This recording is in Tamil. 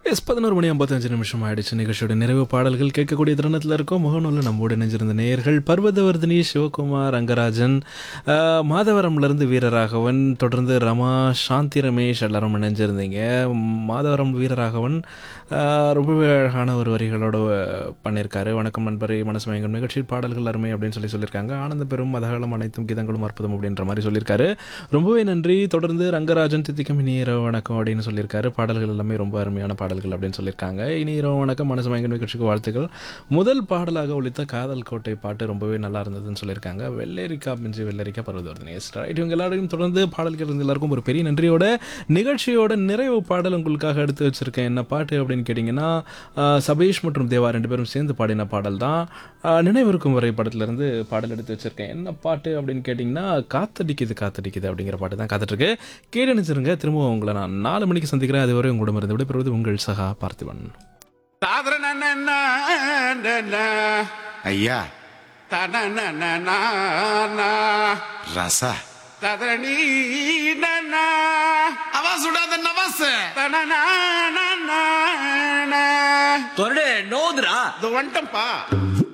எஸ் பதினோரு மணி ஐம்பத்தஞ்சு நிமிஷம் ஆயிடுச்சு நிகழ்ச்சியோட நிறைவு பாடல்கள் கேட்கக்கூடிய தருணத்தில் இருக்கோம் முகநூலில் நம்மோடு இணைஞ்சிருந்த நேயர்கள் பர்வதவர்தினி சிவகுமார் ரங்கராஜன் ஆஹ், மாதவரம்லேருந்து வீரராகவன் தொடர்ந்து ரமா சாந்தி ரமேஷ் எல்லாரும் இணைஞ்சிருந்தீங்க மாதவரம் வீரராகவன் ஆஹ், ரொம்பவே அழகான ஒரு வரிகளோட பண்ணியிருக்காரு வணக்கம் நண்பரே மனசு மயங்கும் நிகழ்ச்சியில் பாடல்கள் அருமை அப்படின்னு சொல்லி சொல்லியிருக்காங்க ஆனந்த பெரும் மதகாலம் அனைத்தும் கீதங்களும் அற்புதம் அப்படின்ற மாதிரி சொல்லியிருக்காரு ரொம்பவே நன்றி தொடர்ந்து ரங்கராஜன் தித்திக்கும் இனியரோ வணக்கம் அப்படின்னு சொல்லியிருக்காரு பாடல்கள் எல்லாமே ரொம்ப அருமையான பாடல்கள் அப்படின்னு சொல்லியிருக்காங்க இனியரோ வணக்கம் மனசு மயங்கன் நிகழ்ச்சிக்கு வாழ்த்துக்கள் முதல் பாடலாக ஒழித்த காதல் கோட்டை பாட்டு ரொம்பவே நல்லா இருந்ததுன்னு சொல்லியிருக்காங்க வெள்ளரிக்கா பிஞ்சு வெள்ளரிக்கா பருவதவர்தனி எஸ் ரைட் இவங்க எல்லாரையும் தொடர்ந்து பாடல்கள் இருந்த எல்லாருக்கும் ஒரு பெரிய நன்றியோட நிகழ்ச்சியோட நிறைவு பாடல் உங்களுக்காக எடுத்து வச்சிருக்கேன் என்ன பாட்டு அப்படின்னு கேட்டிங்கன்னா ஆஹ், சபேஷ் மற்றும் தேவா ரெண்டு பேரும் சேர்ந்து பாடின பாடல் தான் ஆஹ், நினைவிருக்கும் வரை படத்துலேருந்து பாடல் எடுத்து வச்சிருக்கேன் என்ன பாட்டு அப்படின்னு கேட்டிங்கன்னா காத்தடிக்குது காத்தடிக்குது அப்படிங்கிற பாட்டு தான் காத்துட்ருக்கு கேட்டு நினைச்சிருங்க திரும்பவும் உங்களை நான் நாலு மணிக்கு சந்திக்கிறேன் அதுவரை உங்களிடம் இருந்து விடைபெறுவது உங்கள் சகா பார்த்திபன் ஐயா ரசா आवाज उड़ा दे नवाज தொரடு நோதுரா வந்துட்டம்பா